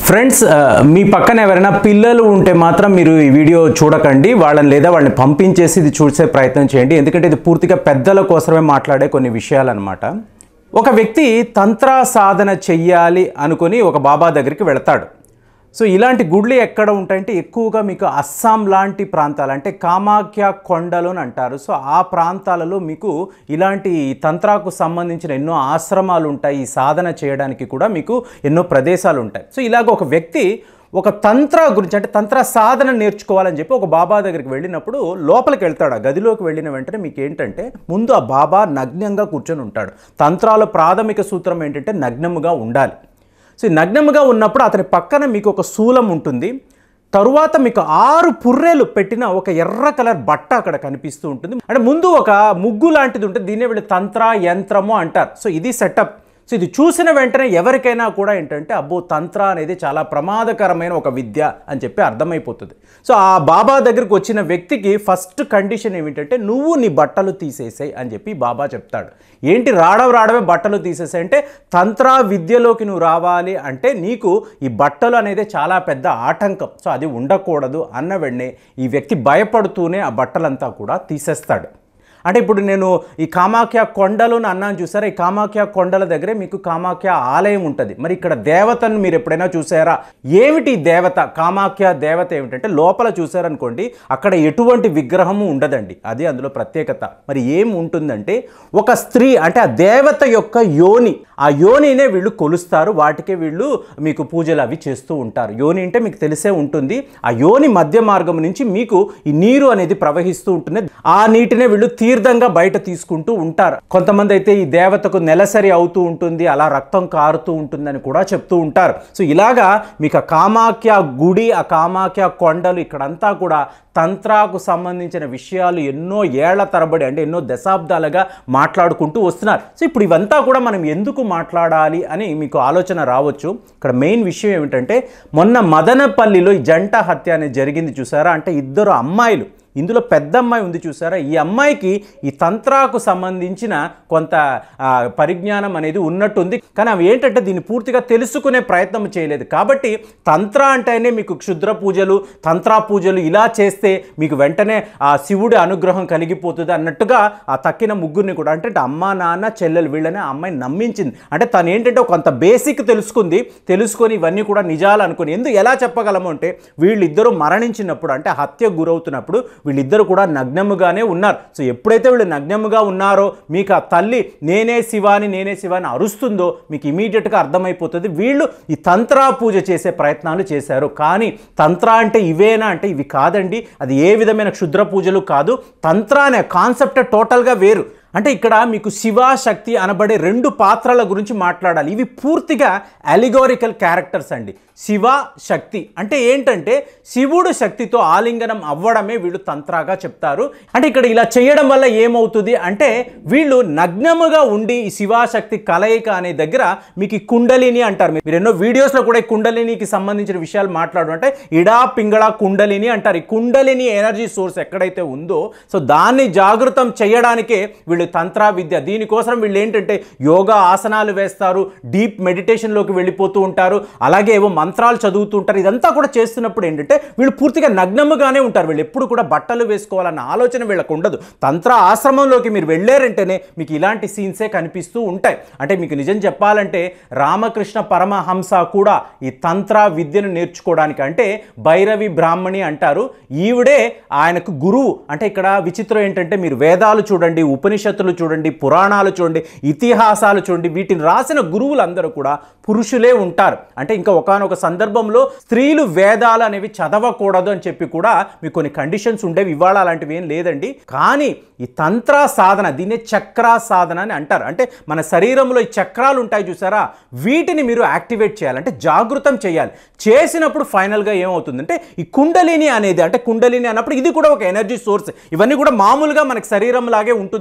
friends ఆ, మీ పక్కన ఎవరైనా పిల్లలు ఉంటే మాత్రం మీరు ఈ వీడియో చూడకండి వాళ్ళని లేదా వాళ్ళని పంపించేసి ఇది చూసే ప్రయత్నం చేయండి ఎందుకంటే ఇది పూర్తిగా పెద్దల కోసమే మాట్లాడే కొన్ని విషయాలన్నమాట ఒక వ్యక్తి తంత్ర సాధన చెయ్యాలి అనుకొని ఒక బాబా దగ్గరికి వెళతాడు సో ఇలాంటి గుళ్ళు ఎక్కడ ఉంటాయంటే ఎక్కువగా మీకు అస్సాం లాంటి ప్రాంతాలు అంటే కామాఖ్య కొండలు అని అంటారు సో ఆ ప్రాంతాలలో మీకు ఇలాంటి తంత్రాకు సంబంధించిన ఎన్నో ఆశ్రమాలు ఉంటాయి ఈ సాధన చేయడానికి కూడా మీకు ఎన్నో ప్రదేశాలు ఉంటాయి సో ఇలాగ ఒక వ్యక్తి ఒక తంత్ర గురించి అంటే తంత్ర సాధన నేర్చుకోవాలని చెప్పి ఒక బాబా దగ్గరికి వెళ్ళినప్పుడు లోపలికి వెళ్తాడు ఆ గదిలోకి వెళ్ళిన వెంటనే మీకు ఏంటంటే ముందు ఆ బాబా నగ్నంగా కూర్చొని ఉంటాడు తంత్రాల ప్రాథమిక సూత్రం ఏంటంటే నగ్నముగా ఉండాలి సో ఈ నగ్నముగా ఉన్నప్పుడు అతని పక్కన మీకు ఒక శూలం ఉంటుంది తరువాత మీకు ఆరు పుర్రెలు పెట్టిన ఒక ఎర్ర కలర్ బట్ట అక్కడ కనిపిస్తూ ఉంటుంది అంటే ముందు ఒక ముగ్గు లాంటిది ఉంటుంది దీన్నే వీళ్ళు తంత్ర యంత్రము అంటారు సో ఇది సెటప్ సో ఇది చూసిన వెంటనే ఎవరికైనా కూడా ఏంటంటే అబ్బో తంత్ర అనేది చాలా ప్రమాదకరమైన ఒక విద్య అని చెప్పి అర్థమైపోతుంది సో ఆ బాబా దగ్గరికి వచ్చిన వ్యక్తికి ఫస్ట్ కండిషన్ ఏమిటంటే నువ్వు నీ బట్టలు తీసేసాయి అని చెప్పి బాబా చెప్తాడు ఏంటి రాడవ రాడవే బట్టలు తీసేసాయి అంటే తంత్ర విద్యలోకి నువ్వు రావాలి అంటే నీకు ఈ బట్టలు అనేది చాలా పెద్ద ఆటంకం సో అది ఉండకూడదు అన్న వెంటనే ఈ వ్యక్తి భయపడుతూనే ఆ బట్టలంతా కూడా తీసేస్తాడు అంటే ఇప్పుడు నేను ఈ కామాఖ్య కొండలు అని అన్నాను చూసారా ఈ కామాఖ్య కొండల దగ్గరే మీకు కామాఖ్య ఆలయం ఉంటుంది మరి ఇక్కడ దేవతను మీరు ఎప్పుడైనా చూసారా ఏమిటి ఈ దేవత కామాఖ్య దేవత ఏమిటంటే లోపల చూసారనుకోండి అక్కడ ఎటువంటి విగ్రహము ఉండదండి అది అందులో ప్రత్యేకత మరి ఏం ఉంటుందంటే ఒక స్త్రీ అంటే ఆ దేవత యొక్క యోని ఆ యోనినే వీళ్ళు కొలుస్తారు వాటికే వీళ్ళు మీకు పూజలు అవి చేస్తూ ఉంటారు యోని అంటే మీకు తెలిసే ఉంటుంది ఆ యోని మధ్య మార్గం నుంచి మీకు ఈ నీరు అనేది ప్రవహిస్తూ ఉంటుంది ఆ నీటినే వీళ్ళు తీర్థంగా బయట తీసుకుంటూ ఉంటారు కొంతమంది అయితే ఈ దేవతకు నెలసరి అవుతూ ఉంటుంది అలా రక్తం కారుతూ ఉంటుందని కూడా చెప్తూ ఉంటారు సో ఇలాగా మీకు ఆ కామాఖ్య గుడి ఆ కామాఖ్య కొండలు ఇక్కడంతా కూడా తంత్రాకు సంబంధించిన విషయాలు ఎన్నో ఏళ్ల తరబడి అంటే ఎన్నో దశాబ్దాలుగా మాట్లాడుకుంటూ వస్తున్నారు సో ఇప్పుడు ఇవంతా కూడా మనం ఎందుకు మాట్లాడాలి అని మీకు ఆలోచన రావచ్చు ఇక్కడ మెయిన్ విషయం ఏమిటంటే మొన్న మదనపల్లిలో ఈ జంట హత్య అనేది జరిగింది చూసారా అంటే ఇద్దరు అమ్మాయిలు ఇందులో పెద్ద అమ్మాయి ఉంది చూసారా ఈ అమ్మాయికి ఈ తంత్రాకు సంబంధించిన కొంత ఆ, పరిజ్ఞానం అనేది ఉన్నట్టుంది కానీ అవి ఏంటంటే దీన్ని పూర్తిగా తెలుసుకునే ప్రయత్నం చేయలేదు కాబట్టి తంత్ర అంటేనే మీకు క్షుద్ర పూజలు తంత్రా పూజలు ఇలా చేస్తే మీకు వెంటనే ఆ శివుడి అనుగ్రహం కలిగిపోతుంది అన్నట్టుగా ఆ తక్కిన ముగ్గురిని కూడా అంటే అమ్మ నాన్న చెల్లెలు వీళ్ళని ఆ అమ్మాయి నమ్మించింది అంటే తను ఏంటంటే కొంత బేసిక్ తెలుసుకుంది తెలుసుకొని ఇవన్నీ కూడా నిజాలు అనుకుని ఎందుకు ఎలా చెప్పగలము అంటే వీళ్ళిద్దరూ మరణించినప్పుడు అంటే హత్య గురవుతున్నప్పుడు వీళ్ళిద్దరు కూడా నగ్నముగానే ఉన్నారు సో ఎప్పుడైతే వీళ్ళు నగ్నముగా ఉన్నారో మీకు ఆ తల్లి నేనే శివాని నేనే శివాని అరుస్తుందో మీకు ఇమీడియట్గా అర్థమైపోతుంది వీళ్ళు ఈ తంత్రా పూజ చేసే ప్రయత్నాలు చేశారు కానీ తంత్ర అంటే ఇవేనా అంటే ఇవి కాదండి అది ఏ విధమైన క్షుద్ర పూజలు కాదు తంత్ర అనే కాన్సెప్ట్ టోటల్గా వేరు అంటే ఇక్కడ మీకు శివ శక్తి అనబడే రెండు పాత్రల గురించి మాట్లాడాలి ఇవి పూర్తిగా అలిగోరికల్ క్యారెక్టర్స్ అండి శివ శక్తి అంటే ఏంటంటే శివుడు శక్తితో ఆలింగనం అవ్వడమే వీళ్ళు తంత్రాగా చెప్తారు అంటే ఇక్కడ ఇలా చేయడం వల్ల ఏమవుతుంది అంటే వీళ్ళు నగ్నముగా ఉండి ఈ శివాశక్తి కలయిక అనే దగ్గర మీకు ఈ కుండలిని అంటారు మీరు ఎన్నో వీడియోస్లో కూడా ఈ కుండలినికి సంబంధించిన విషయాలు మాట్లాడు అంటే ఇడా పింగళ కుండలిని అంటారు ఈ కుండలిని ఎనర్జీ సోర్స్ ఎక్కడైతే ఉందో సో దాన్ని జాగృతం చేయడానికే వీళ్ళు తంత్ర విద్య దీనికోసం వీళ్ళు ఏంటంటే యోగా ఆసనాలు వేస్తారు డీప్ మెడిటేషన్లోకి వెళ్ళిపోతూ ఉంటారు అలాగే ఏవో మంత్రాలు చదువుతూ ఉంటారు ఇదంతా కూడా చేస్తున్నప్పుడు ఏంటంటే వీళ్ళు పూర్తిగా నగ్నముగానే ఉంటారు వీళ్ళు ఎప్పుడు కూడా బట్టలు వేసుకోవాలన్న ఆలోచన వీళ్ళకు ఉండదు తంత్ర ఆశ్రమంలోకి మీరు వెళ్ళారంటేనే మీకు ఇలాంటి సీన్సే కనిపిస్తూ ఉంటాయి అంటే మీకు నిజం చెప్పాలంటే రామకృష్ణ పరమహంస కూడా ఈ తంత్ర విద్యను నేర్చుకోవడానికి అంటే భైరవి బ్రాహ్మణి అంటారు ఈవిడే ఆయనకు గురువు అంటే ఇక్కడ విచిత్రం ఏంటంటే మీరు వేదాలు చూడండి ఉపనిషత్తులు చూడండి పురాణాలు చూడండి ఇతిహాసాలు చూడండి వీటిని రాసిన గురువులందరూ కూడా పురుషులే ఉంటారు అంటే ఇంకా ఒకనొక సందర్భంలో స్త్రీలు వేదాలు అనేవి చదవకూడదు అని చెప్పి కూడా మీకు కొన్ని కండిషన్స్ ఉండేవి ఇవాళ అలాంటివి ఏం లేదండి కానీ ఈ తంత్ర సాధన దీన్నే చక్ర సాధన అని అంటారు అంటే మన శరీరంలో ఈ చక్రాలు ఉంటాయి చూసారా వీటిని మీరు యాక్టివేట్ చేయాలి అంటే జాగృతం చేయాలి చేసినప్పుడు ఫైనల్గా ఏమవుతుందంటే ఈ కుండలిని అనేది అంటే కుండలిని అన్నప్పుడు ఇది కూడా ఒక ఎనర్జీ సోర్స్ ఇవన్నీ కూడా మామూలుగా మనకి శరీరం లాగే ఉంటుందండి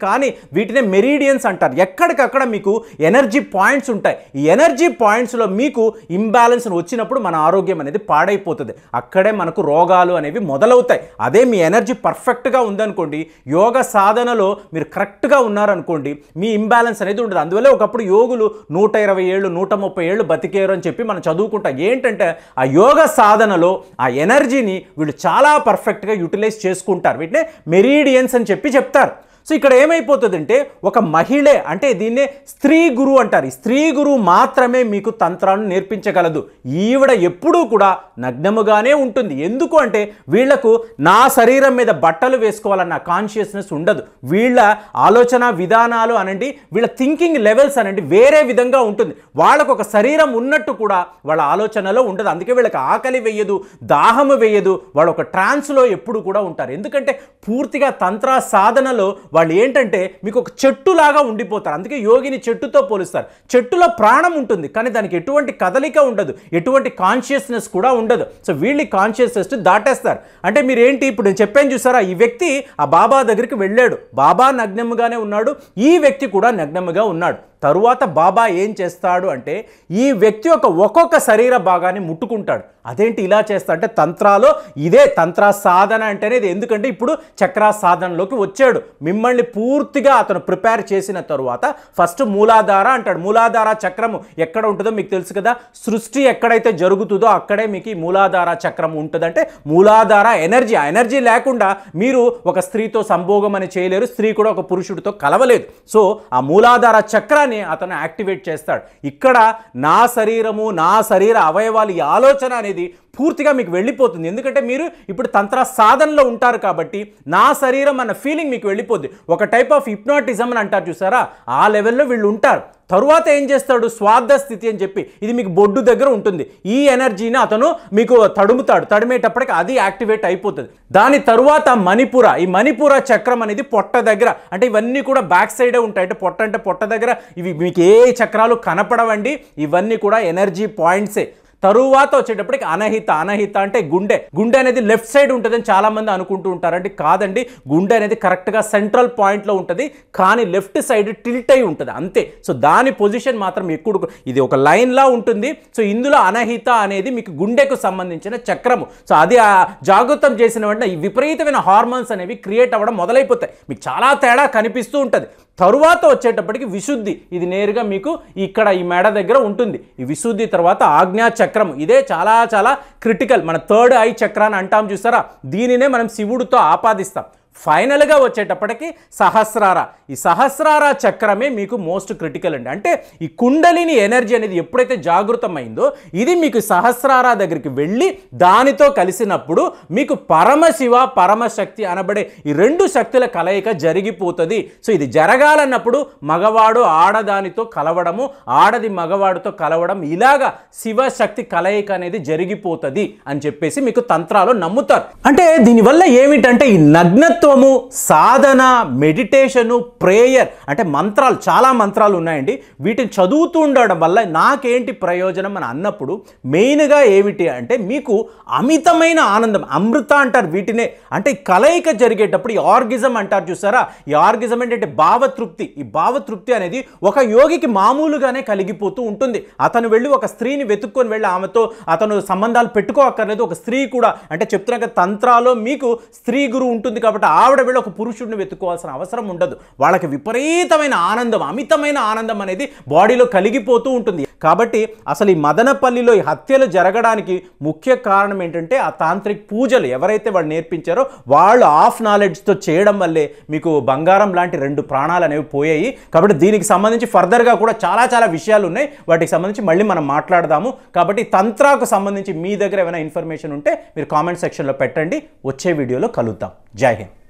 కానీ వీటినే మెరీడియన్స్ అంటారు ఎక్కడికక్కడ మీకు ఎనర్జీ పాయింట్స్ ఉంటాయి ఈ ఎనర్జీ పాయింట్స్లో మీకు ఇంబ్యాలెన్స్ వచ్చినప్పుడు మన ఆరోగ్యం అనేది పాడైపోతుంది అక్కడే మనకు రోగాలు అనేవి మొదలవుతాయి అదే మీ ఎనర్జీ పర్ఫెక్ట్గా ఉందనుకోండి యోగ సాధనలో మీరు కరెక్ట్గా ఉన్నారనుకోండి మీ ఇంబ్యాలెన్స్ అనేది ఉండదు అందువల్ల ఒకప్పుడు యోగులు నూట ఇరవై ఏళ్ళు నూట ముప్పై ఏళ్ళు బతికేరు అని చెప్పి మనం చదువుకుంటాం ఏంటంటే ఆ యోగ సాధనలో ఆ ఎనర్జీని వీళ్ళు చాలా పర్ఫెక్ట్గా యూటిలైజ్ చేసుకుంటారు వీటినే మెరీడియన్స్ అని చెప్పి చెప్తారు సో ఇక్కడ ఏమైపోతుందంటే ఒక మహిళే అంటే దీన్నే స్త్రీ గురువు అంటారు ఈ స్త్రీ గురువు మాత్రమే మీకు తంత్రాన్ని నేర్పించగలదు ఈవిడ ఎప్పుడూ కూడా నగ్నముగానే ఉంటుంది ఎందుకు అంటే వీళ్లకు నా శరీరం మీద బట్టలు వేసుకోవాలన్న కాన్షియస్నెస్ ఉండదు వీళ్ళ ఆలోచన విధానాలు అనండి వీళ్ళ థింకింగ్ లెవెల్స్ అనండి వేరే విధంగా ఉంటుంది వాళ్ళకు ఒక శరీరం ఉన్నట్టు కూడా వాళ్ళ ఆలోచనలో ఉండదు అందుకే వీళ్ళకి ఆకలి వేయదు దాహము వేయదు వాళ్ళు ఒక ట్రాన్స్లో ఎప్పుడు కూడా ఉంటారు ఎందుకంటే పూర్తిగా తంత్ర సాధనలో వాళ్ళు ఏంటంటే మీకు ఒక చెట్టులాగా ఉండిపోతారు అందుకే యోగిని చెట్టుతో పోలుస్తారు చెట్టులో ప్రాణం ఉంటుంది కానీ దానికి ఎటువంటి కదలిక ఉండదు ఎటువంటి కాన్షియస్నెస్ కూడా ఉండదు సో వీళ్ళు కాన్షియస్నెస్ దాటేస్తారు అంటే మీరు ఏంటి ఇప్పుడు నేను చెప్పాను చూసారా ఈ వ్యక్తి ఆ బాబా దగ్గరికి వెళ్ళాడు బాబా నగ్నముగానే ఉన్నాడు ఈ వ్యక్తి కూడా నగ్నముగా ఉన్నాడు తరువాత బాబా ఏం చేస్తాడు అంటే ఈ వ్యక్తి యొక్క ఒక్కొక్క శరీర భాగాన్ని ముట్టుకుంటాడు అదేంటి ఇలా చేస్తా అంటే తంత్రాలో ఇదే తంత్ర సాధన అంటేనే ఇది ఎందుకంటే ఇప్పుడు చక్రా సాధనలోకి వచ్చాడు మిమ్మల్ని పూర్తిగా అతను ప్రిపేర్ చేసిన తరువాత ఫస్ట్ మూలాధార అంటాడు మూలాధార చక్రము ఎక్కడ ఉంటుందో మీకు తెలుసు కదా సృష్టి ఎక్కడైతే జరుగుతుందో అక్కడే మీకు ఈ మూలాధార చక్రం ఉంటుందంటే మూలాధార ఎనర్జీ ఆ ఎనర్జీ లేకుండా మీరు ఒక స్త్రీతో సంభోగం అని చేయలేరు స్త్రీ కూడా ఒక పురుషుడితో కలవలేదు సో ఆ మూలాధార చక్రాన్ని అతను యాక్టివేట్ చేస్తాడు ఇక్కడ నా శరీరము నా శరీర అవయవాలు ఈ ఆలోచన అనేది పూర్తిగా మీకు వెళ్ళిపోతుంది ఎందుకంటే మీరు ఇప్పుడు తంత్ర సాధనలో ఉంటారు కాబట్టి నా శరీరం అన్న ఫీలింగ్ మీకు వెళ్ళిపోద్ది ఒక టైప్ ఆఫ్ హిప్నాటిజం అని అంటారు చూసారా ఆ లెవెల్లో వీళ్ళు ఉంటారు తరువాత ఏం చేస్తాడు స్వార్థ స్థితి అని చెప్పి ఇది మీకు బొడ్డు దగ్గర ఉంటుంది ఈ ఎనర్జీని అతను మీకు తడుముతాడు తడిమేటప్పటికి అది యాక్టివేట్ అయిపోతుంది దాని తరువాత మణిపుర ఈ మణిపుర చక్రం అనేది పొట్ట దగ్గర అంటే ఇవన్నీ కూడా బ్యాక్ సైడే ఉంటాయి అంటే పొట్ట అంటే పొట్ట దగ్గర ఇవి మీకు ఏ చక్రాలు కనపడవండి ఇవన్నీ కూడా ఎనర్జీ పాయింట్సే తరువాత వచ్చేటప్పటికి అనహిత అనహిత అంటే గుండె గుండె అనేది లెఫ్ట్ సైడ్ ఉంటుందని చాలా మంది అనుకుంటూ ఉంటారండి కాదండి గుండె అనేది కరెక్ట్గా సెంట్రల్ పాయింట్లో ఉంటుంది కానీ లెఫ్ట్ సైడ్ టిల్ట్ అయి ఉంటుంది అంతే సో దాని పొజిషన్ మాత్రం ఎక్కువ ఇది ఒక లైన్లా ఉంటుంది సో ఇందులో అనహిత అనేది మీకు గుండెకు సంబంధించిన చక్రము సో అది ఆ జాగృతం చేసిన వెంటనే ఈ విపరీతమైన హార్మోన్స్ అనేవి క్రియేట్ అవ్వడం మొదలైపోతాయి మీకు చాలా తేడా కనిపిస్తూ ఉంటుంది తరువాత వచ్చేటప్పటికి విశుద్ధి ఇది నేరుగా మీకు ఇక్కడ ఈ మెడ దగ్గర ఉంటుంది ఈ విశుద్ధి తర్వాత ఆజ్ఞా చక్రం ఇదే చాలా చాలా క్రిటికల్ మన థర్డ్ ఐ చక్రాన్ని అంటాం చూసారా దీనినే మనం శివుడితో ఆపాదిస్తాం ఫైనల్గా వచ్చేటప్పటికి సహస్రార ఈ సహస్రార చక్రమే మీకు మోస్ట్ క్రిటికల్ అండి అంటే ఈ కుండలిని ఎనర్జీ అనేది ఎప్పుడైతే జాగృతమైందో ఇది మీకు సహస్రార దగ్గరికి వెళ్ళి దానితో కలిసినప్పుడు మీకు పరమశివ పరమశక్తి అనబడే ఈ రెండు శక్తుల కలయిక జరిగిపోతుంది సో ఇది జరగాలన్నప్పుడు మగవాడు ఆడదానితో కలవడము ఆడది మగవాడితో కలవడం ఇలాగా శివశక్తి కలయిక అనేది జరిగిపోతుంది అని చెప్పేసి మీకు తంత్రాలు నమ్ముతారు అంటే దీనివల్ల ఏమిటంటే ఈ నగ్నత్వము సాధన మెడిటేషను ప్రేయర్ అంటే మంత్రాలు చాలా మంత్రాలు ఉన్నాయండి వీటిని చదువుతూ ఉండడం వల్ల నాకేంటి ప్రయోజనం అని అన్నప్పుడు మెయిన్గా ఏమిటి అంటే మీకు అమితమైన ఆనందం అమృత అంటారు వీటినే అంటే ఈ కలయిక జరిగేటప్పుడు ఈ ఆర్గిజం అంటారు చూసారా ఈ ఆర్గిజం ఏంటంటే భావతృప్తి ఈ భావతృప్తి అనేది ఒక యోగికి మామూలుగానే కలిగిపోతూ ఉంటుంది అతను వెళ్ళి ఒక స్త్రీని వెతుక్కొని వెళ్ళి ఆమెతో అతను సంబంధాలు పెట్టుకోక్కర్లేదు ఒక స్త్రీ కూడా అంటే చెప్తున్నా కదా తంత్రాలో మీకు స్త్రీ గురువు ఉంటుంది కాబట్టి ఆవిడ వెళ్ళి ఒక పురుషుడిని వెతుక్కోవాల్సిన అవసరం ఉండదు వాళ్ళకి విపరీతమైన ఆనందం అమితమైన ఆనందం అనేది బాడీలో కలిగిపోతూ ఉంటుంది కాబట్టి అసలు ఈ మదనపల్లిలో ఈ హత్యలు జరగడానికి ముఖ్య కారణం ఏంటంటే ఆ తాంత్రిక్ పూజలు ఎవరైతే వాళ్ళు నేర్పించారో వాళ్ళు ఆఫ్ నాలెడ్జ్తో చేయడం వల్లే మీకు బంగారం లాంటి రెండు ప్రాణాలు అనేవి పోయాయి కాబట్టి దీనికి సంబంధించి ఫర్దర్గా కూడా చాలా చాలా విషయాలు ఉన్నాయి వాటికి సంబంధించి మళ్ళీ మనం మాట్లాడదాము కాబట్టి తంత్రాకు సంబంధించి మీ దగ్గర ఏమైనా ఇన్ఫర్మేషన్ ఉంటే మీరు కామెంట్ సెక్షన్లో పెట్టండి వచ్చే వీడియోలో కలుద్దాం జై హింద్